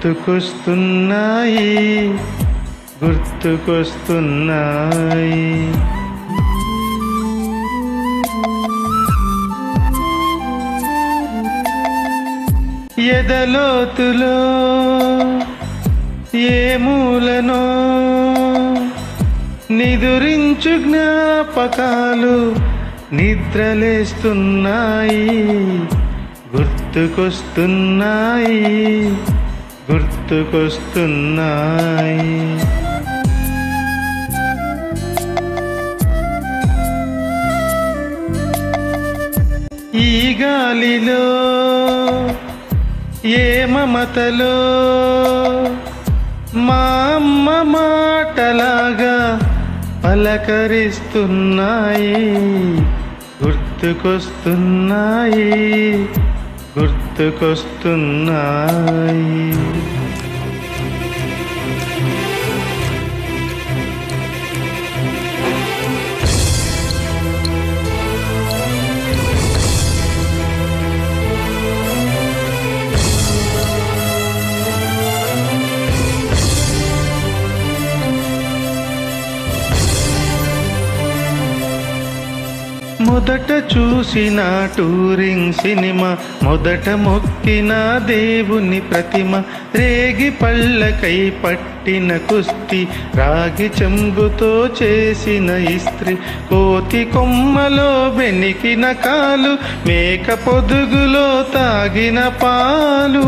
గుర్తుకొస్తున్నాయి గుర్తుకొస్తున్నాయి ఎదలోతులో ఏ మూలనో నిదురించు జ్ఞాపకాలు నిద్రలేస్తున్నాయి గుర్తుకొస్తున్నాయి గుర్తుకొస్తున్నాయి ఈ గాలిలో ఏ మమతలో మా అమ్మ మాటలాగా పలకరిస్తున్నాయి గుర్తుకొస్తున్నాయి గుర్తుకొస్తున్నాయి మొదట చూసిన టూరింగ్ సినిమా మొదట మొక్కిన దేవుని ప్రతిమ రేగి పళ్ళకై పట్టిన కుస్తీ రాగి చెంబుతో చేసిన ఇస్త్రీ కోతి కొమ్మలో బెనికిన కాలు మేక పొదుగులో తాగిన పాలు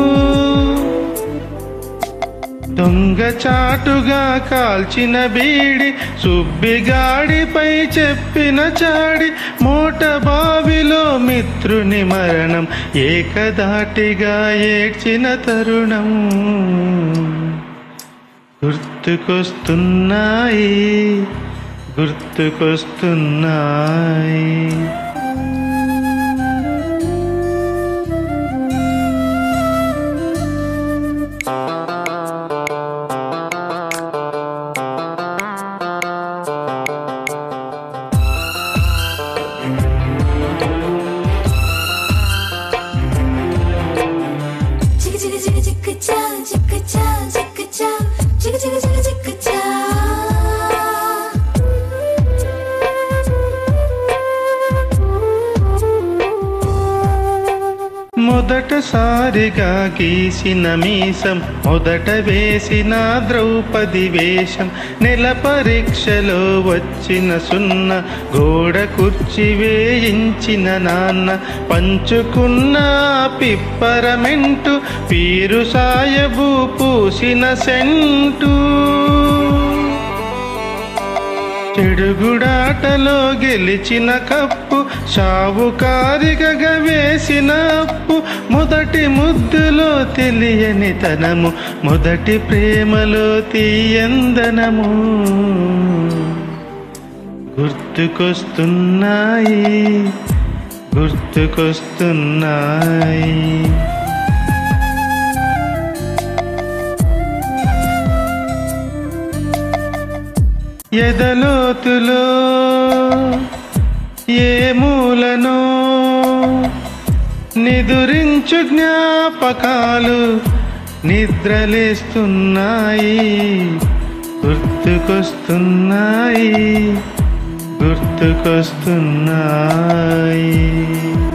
దొంగ చాటుగా కాల్చిన బీడి సుబ్బిగాడిపై చెప్పిన చాడి మోట బావిలో మిత్రుని మరణం ఏకదాటిగా ఏడ్చిన తరుణం గుర్తుకొస్తున్నాయి గుర్తుకొస్తున్నాయి Chicka chicka chicka chicka cha, chicka cha, chicka cha, chicka chicka chicka chicka cha. మొదటసారిగా గీసిన మీసం మొదట వేసిన ద్రౌపది వేషం నెల పరీక్షలో వచ్చిన సున్న గోడ కుర్చీ వేయించిన నాన్న పంచుకున్న పిప్పరమెంటు పీరు సాయబు పూసిన సెంటు చెడుగుడాటలో గెలిచిన కప్పు షావుకారిగా వేసిన అప్పు మొదటి ముద్దులో తెలియని తనము మొదటి ప్రేమలో తీయందనము గుర్తుకొస్తున్నాయి గుర్తుకొస్తున్నాయి ఎదలోతులో ఏ మూలనో నిదురించు జ్ఞాపకాలు నిద్రలేస్తున్నాయి గుర్తుకొస్తున్నాయి గుర్తుకొస్తున్నాయి